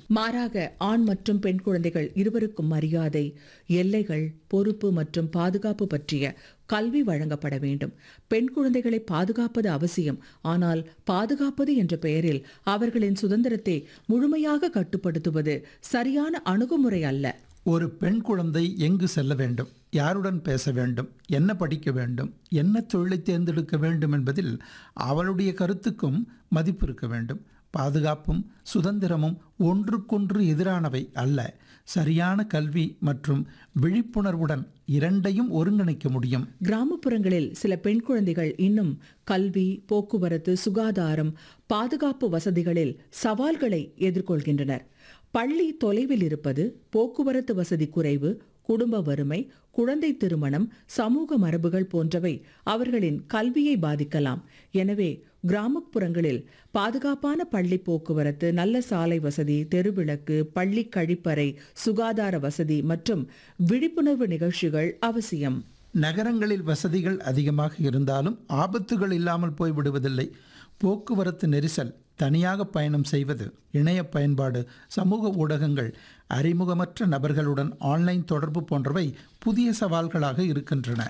மாறாக ஆண் மற்றும் பெண் குழந்தைகள் இருவருக்கும் மரியாதை எல்லைகள் பொறுப்பு மற்றும் பாதுகாப்பு பற்றிய கல்வி வழங்கப்பட வேண்டும் பெண் குழந்தைகளை பாதுகாப்பது அவசியம் ஆனால் பாதுகாப்பது என்ற பெயரில் அவர்களின் சுதந்திரத்தை முழுமையாக கட்டுப்படுத்துவது சரியான அணுகுமுறை அல்ல ஒரு பெண் குழந்தை எங்கு செல்ல வேண்டும் யாருடன் பேச வேண்டும் என்ன படிக்க வேண்டும் என்ன தொழிலை தேர்ந்தெடுக்க வேண்டும் என்பதில் அவளுடைய கருத்துக்கும் மதிப்பு இருக்க வேண்டும் பாதுகாப்பும் சுதந்திரமும் ஒன்றுக்கொன்று எதிரானவை அல்ல சரியான கல்வி மற்றும் விழிப்புணர்வுடன் இரண்டையும் ஒருங்கிணைக்க முடியும் கிராமப்புறங்களில் சில பெண் குழந்தைகள் இன்னும் கல்வி போக்குவரத்து சுகாதாரம் பாதுகாப்பு வசதிகளில் சவால்களை எதிர்கொள்கின்றனர் பள்ளி தொலைவில் இருப்பது போக்குவரத்து வசதி குறைவு குடும்ப வறுமை குழந்தை திருமணம் சமூக மரபுகள் போன்றவை அவர்களின் கல்வியை பாதிக்கலாம் எனவே கிராமப்புறங்களில் பாதுகாப்பான பள்ளி போக்குவரத்து நல்ல சாலை வசதி தெருவிளக்கு பள்ளி கழிப்பறை சுகாதார வசதி மற்றும் விழிப்புணர்வு நிகழ்ச்சிகள் அவசியம் நகரங்களில் வசதிகள் அதிகமாக இருந்தாலும் ஆபத்துகள் இல்லாமல் போய்விடுவதில்லை போக்குவரத்து நெரிசல் தனியாக பயணம் செய்வது இணைய பயன்பாடு சமூக ஊடகங்கள் அறிமுகமற்ற நபர்களுடன் ஆன்லைன் தொடர்பு போன்றவை புதிய சவால்களாக இருக்கின்றன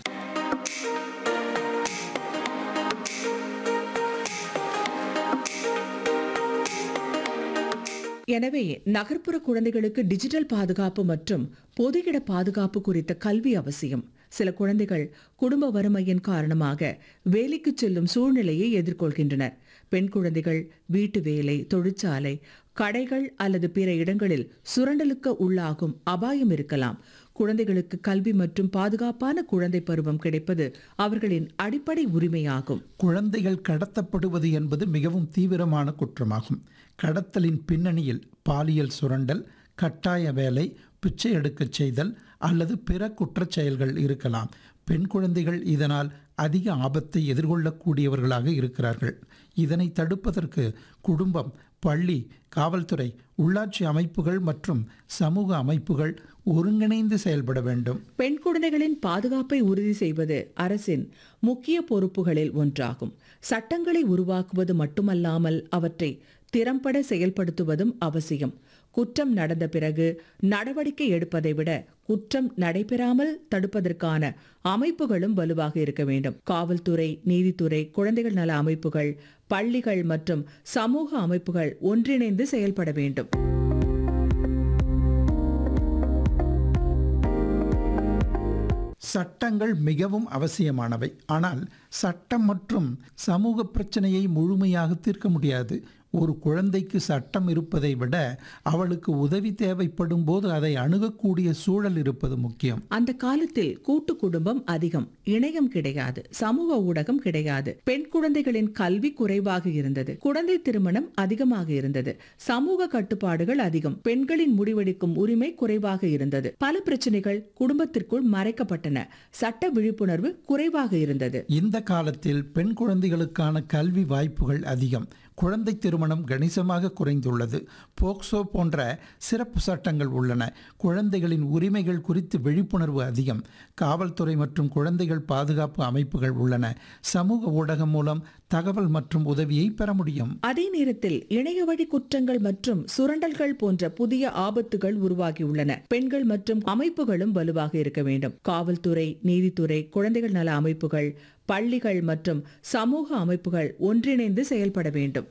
எனவே நகர்ப்புற குழந்தைகளுக்கு டிஜிட்டல் பாதுகாப்பு மற்றும் பொது இட பாதுகாப்பு குறித்த கல்வி அவசியம் சில குழந்தைகள் குடும்ப வறுமையின் காரணமாக வேலைக்கு செல்லும் சூழ்நிலையை எதிர்கொள்கின்றனர் பெண் குழந்தைகள் வீட்டு வேலை தொழிற்சாலை கடைகள் அல்லது பிற இடங்களில் சுரண்டலுக்கு உள்ளாகும் அபாயம் இருக்கலாம் குழந்தைகளுக்கு கல்வி மற்றும் பாதுகாப்பான குழந்தை பருவம் கிடைப்பது அவர்களின் அடிப்படை உரிமையாகும் குழந்தைகள் கடத்தப்படுவது என்பது மிகவும் தீவிரமான குற்றமாகும் கடத்தலின் பின்னணியில் பாலியல் சுரண்டல் கட்டாய வேலை பிச்சை எடுக்கச் செய்தல் அல்லது பிற குற்றச் செயல்கள் இருக்கலாம் பெண் குழந்தைகள் இதனால் அதிக ஆபத்தை எதிர்கொள்ளக்கூடியவர்களாக இருக்கிறார்கள் இதனை தடுப்பதற்கு குடும்பம் பள்ளி காவல்துறை உள்ளாட்சி அமைப்புகள் மற்றும் சமூக அமைப்புகள் ஒருங்கிணைந்து செயல்பட வேண்டும் பெண் குழந்தைகளின் பாதுகாப்பை உறுதி செய்வது அரசின் முக்கிய பொறுப்புகளில் ஒன்றாகும் சட்டங்களை உருவாக்குவது மட்டுமல்லாமல் அவற்றை திறம்பட செயல்படுத்துவதும் அவசியம் குற்றம் நடந்த பிறகு நடவடிக்கை எடுப்பதை விட குற்றம் நடைபெறாமல் தடுப்பதற்கான அமைப்புகளும் வலுவாக இருக்க வேண்டும் காவல்துறை நீதித்துறை குழந்தைகள் நல அமைப்புகள் பள்ளிகள் மற்றும் சமூக அமைப்புகள் ஒன்றிணைந்து செயல்பட வேண்டும் சட்டங்கள் மிகவும் அவசியமானவை ஆனால் சட்டம் மற்றும் சமூக பிரச்சனையை முழுமையாக தீர்க்க முடியாது ஒரு குழந்தைக்கு சட்டம் இருப்பதை விட அவளுக்கு உதவி தேவைப்படும் போது அதை அணுகக்கூடிய சூழல் இருப்பது முக்கியம் அந்த காலத்தில் கூட்டு குடும்பம் அதிகம் இணையம் கிடையாது சமூக ஊடகம் கிடையாது பெண் குழந்தைகளின் கல்வி குறைவாக இருந்தது குழந்தை திருமணம் அதிகமாக இருந்தது சமூக கட்டுப்பாடுகள் அதிகம் பெண்களின் முடிவெடுக்கும் உரிமை குறைவாக இருந்தது பல பிரச்சனைகள் குடும்பத்திற்குள் மறைக்கப்பட்டன சட்ட விழிப்புணர்வு குறைவாக இருந்தது இந்த காலத்தில் பெண் குழந்தைகளுக்கான கல்வி வாய்ப்புகள் அதிகம் குழந்தை திருமணம் கணிசமாக குறைந்துள்ளது போக்சோ போன்ற சிறப்பு சட்டங்கள் உள்ளன குழந்தைகளின் உரிமைகள் குறித்து விழிப்புணர்வு அதிகம் காவல்துறை மற்றும் குழந்தைகள் பாதுகாப்பு அமைப்புகள் உள்ளன சமூக ஊடகம் மூலம் தகவல் மற்றும் உதவியை பெற முடியும் அதே நேரத்தில் இணைய வழி குற்றங்கள் மற்றும் சுரண்டல்கள் போன்ற புதிய ஆபத்துகள் உருவாகியுள்ளன பெண்கள் மற்றும் அமைப்புகளும் வலுவாக இருக்க வேண்டும் காவல்துறை நீதித்துறை குழந்தைகள் நல அமைப்புகள் பள்ளிகள் மற்றும் சமூக அமைப்புகள் ஒன்றிணைந்து செயல்பட வேண்டும்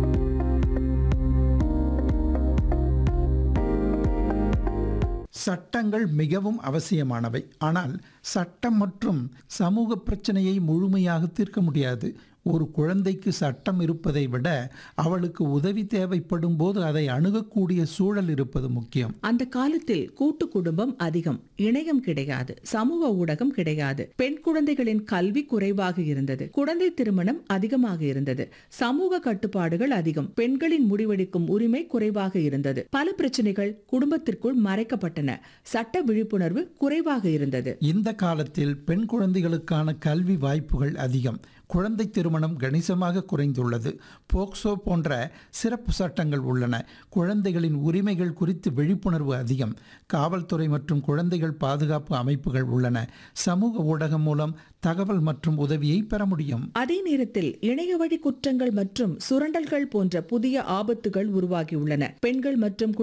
சட்டங்கள் மிகவும் அவசியமானவை ஆனால் சட்டம் மற்றும் சமூக பிரச்சனையை முழுமையாக தீர்க்க முடியாது ஒரு குழந்தைக்கு சட்டம் இருப்பதை விட அவளுக்கு உதவி தேவைப்படும் போது அதை அணுகக்கூடிய சூழல் இருப்பது முக்கியம் அந்த காலத்தில் கூட்டு குடும்பம் அதிகம் இணையம் கிடையாது சமூக ஊடகம் கிடையாது பெண் குழந்தைகளின் கல்வி குறைவாக இருந்தது குழந்தை திருமணம் அதிகமாக இருந்தது சமூக கட்டுப்பாடுகள் அதிகம் பெண்களின் முடிவெடுக்கும் உரிமை குறைவாக இருந்தது பல பிரச்சனைகள் குடும்பத்திற்குள் மறைக்கப்பட்டன சட்ட விழிப்புணர்வு குறைவாக இருந்தது இந்த காலத்தில் பெண் குழந்தைகளுக்கான கல்வி வாய்ப்புகள் அதிகம் குழந்தை திருமணம் கணிசமாக குறைந்துள்ளது போக்சோ போன்ற சிறப்பு சட்டங்கள் உள்ளன குழந்தைகளின் உரிமைகள் குறித்து விழிப்புணர்வு அதிகம் காவல்துறை மற்றும் குழந்தைகள் பாதுகாப்பு அமைப்புகள் உள்ளன சமூக ஊடகம் மூலம் தகவல் மற்றும் உதவியை பெற முடியும் அதே நேரத்தில் இணைய வழி குற்றங்கள் மற்றும் சுரண்டல்கள் போன்ற புதிய ஆபத்துகள் உருவாகியுள்ளன பெண்கள் மற்றும்